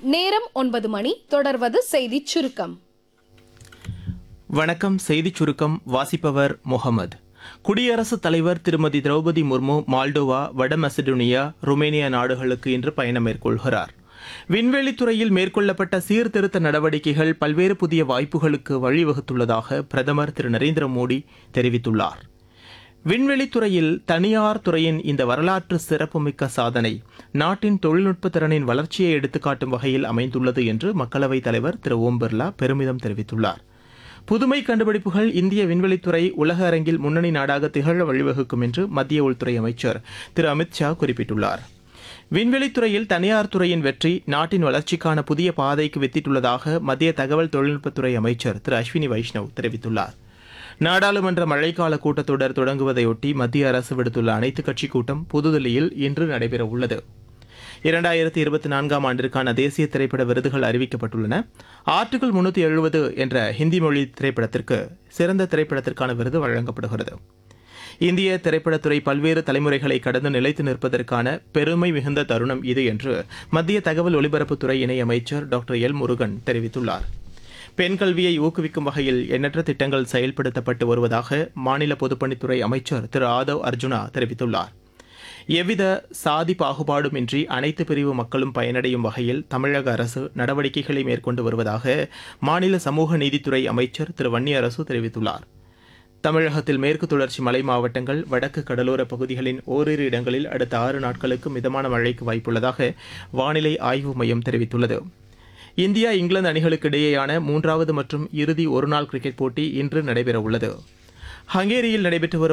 நேரம் ஒன்பது மணி தொடர்வது செய்திச் சுருக்கம் வணக்கம் செய்திச் சுருக்கம் வாசிப்பவர் முகமது குடியரசுத் தலைவர் திருமதி திரௌபதி முர்மு மால்டோவா வட மெசடோனியா ருமேனியா நாடுகளுக்கு இன்று பயணம் மேற்கொள்கிறார் விண்வெளித்துறையில் மேற்கொள்ளப்பட்ட சீர்திருத்த நடவடிக்கைகள் பல்வேறு புதிய வாய்ப்புகளுக்கு வழிவகுத்துள்ளதாக பிரதமர் திரு நரேந்திர மோடி தெரிவித்துள்ளார் விண்வெளித்துறையில் தனியார் துறையின் இந்த வரலாற்று சிறப்புமிக்க சாதனை நாட்டின் தொழில்நுட்ப திறனின் வளர்ச்சியை எடுத்துக்காட்டும் வகையில் அமைந்துள்ளது என்று மக்களவைத் தலைவர் திரு ஓம் பிர்லா பெருமிதம் தெரிவித்துள்ளார் புதுமை கண்டுபிடிப்புகள் இந்திய விண்வெளித்துறை உலக அரங்கில் முன்னணி நாடாக திகழ வழிவகுக்கும் என்று மத்திய உள்துறை அமைச்சர் திரு அமித் ஷா குறிப்பிட்டுள்ளார் விண்வெளித்துறையில் தனியார் துறையின் வெற்றி நாட்டின் வளர்ச்சிக்கான புதிய பாதைக்கு வித்திட்டுள்ளதாக மத்திய தகவல் தொழில்நுட்பத்துறை அமைச்சர் திரு அஸ்வினி வைஷ்ணவ் தெரிவித்துள்ளார் நாடாளுமன்ற மழைக்கால கூட்டத்தொடர் தொடங்குவதையொட்டி மத்திய அரசு விடுத்துள்ள அனைத்துக் கட்சி கூட்டம் புதுதில்லியில் இன்று நடைபெறவுள்ளது இரண்டாயிரத்தி இருபத்தி நான்காம் ஆண்டிற்கான தேசிய திரைப்பட விருதுகள் அறிவிக்கப்பட்டுள்ளன ஆர்டிகிள் முன்னூற்றி எழுபது என்ற ஹிந்தி மொழி திரைப்படத்திற்கு சிறந்த திரைப்படத்திற்கான விருது வழங்கப்படுகிறது இந்திய திரைப்படத்துறை பல்வேறு தலைமுறைகளை கடந்து நிலைத்து நிற்பதற்கான பெருமை மிகுந்த தருணம் இது என்று மத்திய தகவல் ஒலிபரப்புத்துறை இணையமைச்சர் டாக்டர் எல் முருகன் தெரிவித்துள்ளார் பெண் கல்வியை ஊக்குவிக்கும் வகையில் எண்ணற்ற திட்டங்கள் செயல்படுத்தப்பட்டு வருவதாக மாநில பொதுப்பணித்துறை அமைச்சர் திரு ஆதவ் அர்ஜுனா தெரிவித்துள்ளார் எவ்வித சாதி பாகுபாடுமின்றி அனைத்து பிரிவு மக்களும் பயனடையும் வகையில் தமிழக அரசு நடவடிக்கைகளை மேற்கொண்டு வருவதாக மாநில சமூக நீதித்துறை அமைச்சர் திரு வன்னியரசு தெரிவித்துள்ளார் தமிழகத்தில் மேற்கு தொடர்ச்சி மலை மாவட்டங்கள் வடக்கு கடலோர பகுதிகளின் ஓரிரு இடங்களில் அடுத்த ஆறு நாட்களுக்கு மிதமான மழைக்கு வாய்ப்புள்ளதாக வானிலை ஆய்வு மையம் தெரிவித்துள்ளது இந்தியா இங்கிலாந்து அணிகளுக்கு இடையேயான மூன்றாவது மற்றும் இறுதி ஒருநாள் கிரிக்கெட் போட்டி இன்று நடைபெறவுள்ளது ஹங்கேரியில் நடைபெற்று வரும்